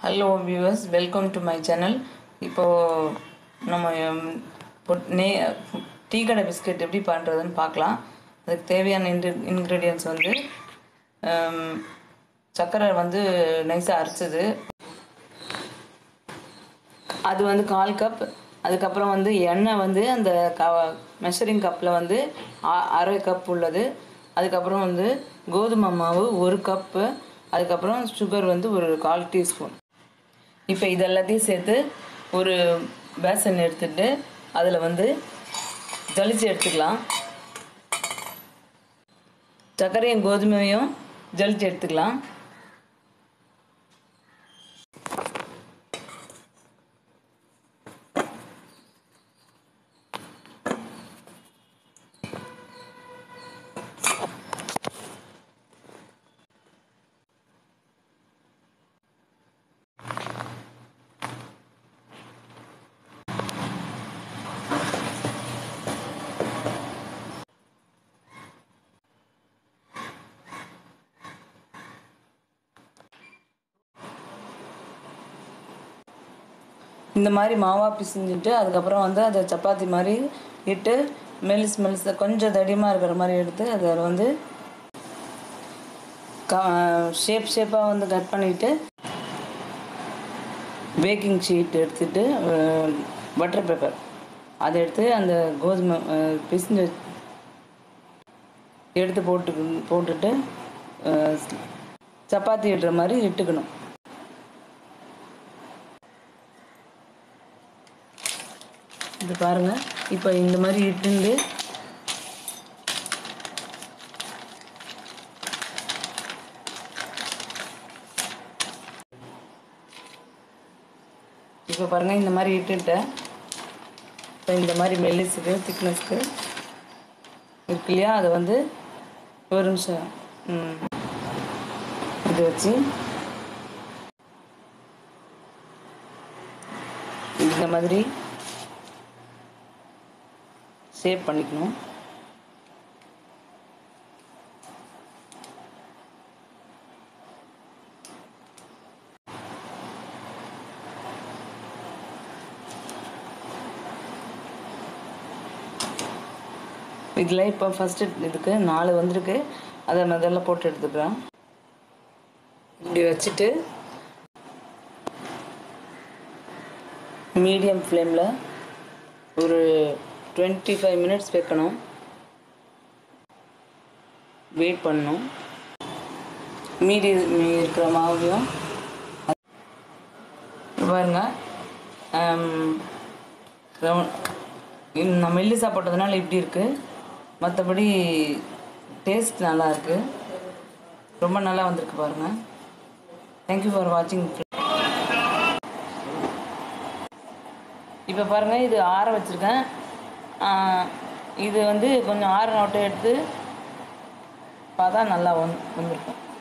hello viewers welcome to my channel இப்போது நம்ம ம், பொ- நே டீ கடை பிஸ்கட் எப்படி பண்ணுறதுன்னு பார்க்கலாம் அதுக்கு தேவையான இன்க்ரி இன்க்ரீடியன்ஸ் வந்து ம், சர்க்கரை வந்து நைஸாக அரைச்சது அது வந்து கால் கப் அதுக்கப்புறம் வந்து எண்ணெய் வந்து அந்த க மெஷரிங் கப்பில் வந்து அ- அரை கப் உள்ளது அதுக்கப்புறம் வந்து கோதுமை மாவு ஒரு கப்பு அதுக்கப்புறம் சுகர் வந்து ஒரு கால் டீஸ்பூன் இப்போ இது எல்லாத்தையும் சேர்த்து ஒரு பேசன் எடுத்துட்டு அதில் வந்து ஜலிச்சு எடுத்துக்கலாம் சர்க்கரையும் கோதுமையும் ஜலிச்சு எடுத்துக்கலாம் இந்த மாதிரி மாவா பிசைஞ்சிட்டு அதுக்கப்புறம் வந்து அதை சப்பாத்தி மாதிரி இட்டு மெலிஸ் மெலிஸ் கொஞ்சம் தடியமாக இருக்கிற மாதிரி எடுத்து அதை வந்து க ஷேப் ஷேப்பாக வந்து கட் பண்ணிவிட்டு பேக்கிங் ஷீட் எடுத்துட்டு பட்டர் பேப்பர் அதை எடுத்து அந்த கோதுமை அஹ், பிசைஞ்சு வச்சு- எடுத்து போட்டு போட்டுட்டு அஹ், சப்பாத்தி இடுற மாதிரி இட்டுக்கணும் இது பாருங்க இப்போ இந்த மாதிரி இட்டுண்டு இப்போ பாருங்க இந்த மாதிரி இட்டுட்டேன் இப்போ இந்த மாதிரி மெல்லிஸுக்கு திக்னஸ்க்கு இருக்கு இல்லையா அதை வந்து ஒரு நிமிஷம் ம், இது வச்சு இந்த மாதிரி சேவ் பண்ணிக்கணும் இதில் இப்போ ஃபஸ்ட்டு இதுக்கு நாலு வந்திருக்கு அதை முதல்ல போட்டு எடுத்துக்கிறேன் இப்படி வச்சுட்டு மீடியம் ஃப்ளேமில் ஒரு டுவெண்ட்டி ஃபைவ் மினிட்ஸ் வைக்கணும் வெயிட் பண்ணணும் மீதி மீதி இருக்கிற மாவையும் இங்க பாருங்க ஆம், ரவுண்ட் இது நான் மெல்லிசா போட்டதுனால இப்படி இருக்குது மற்றபடி டேஸ்ட் நல்லா இருக்குது ரொம்ப நல்லா வந்திருக்கு பாருங்கள் தேங்க்யூ ஃபார் வாட்சிங் இப்போ பாருங்கள் இது ஆற வச்சுருக்கேன் இது வந்து கொஞ்சம் ஆற நோட்டை எடுத்து பார்த்தா நல்லா வந்து வந்திருக்கும்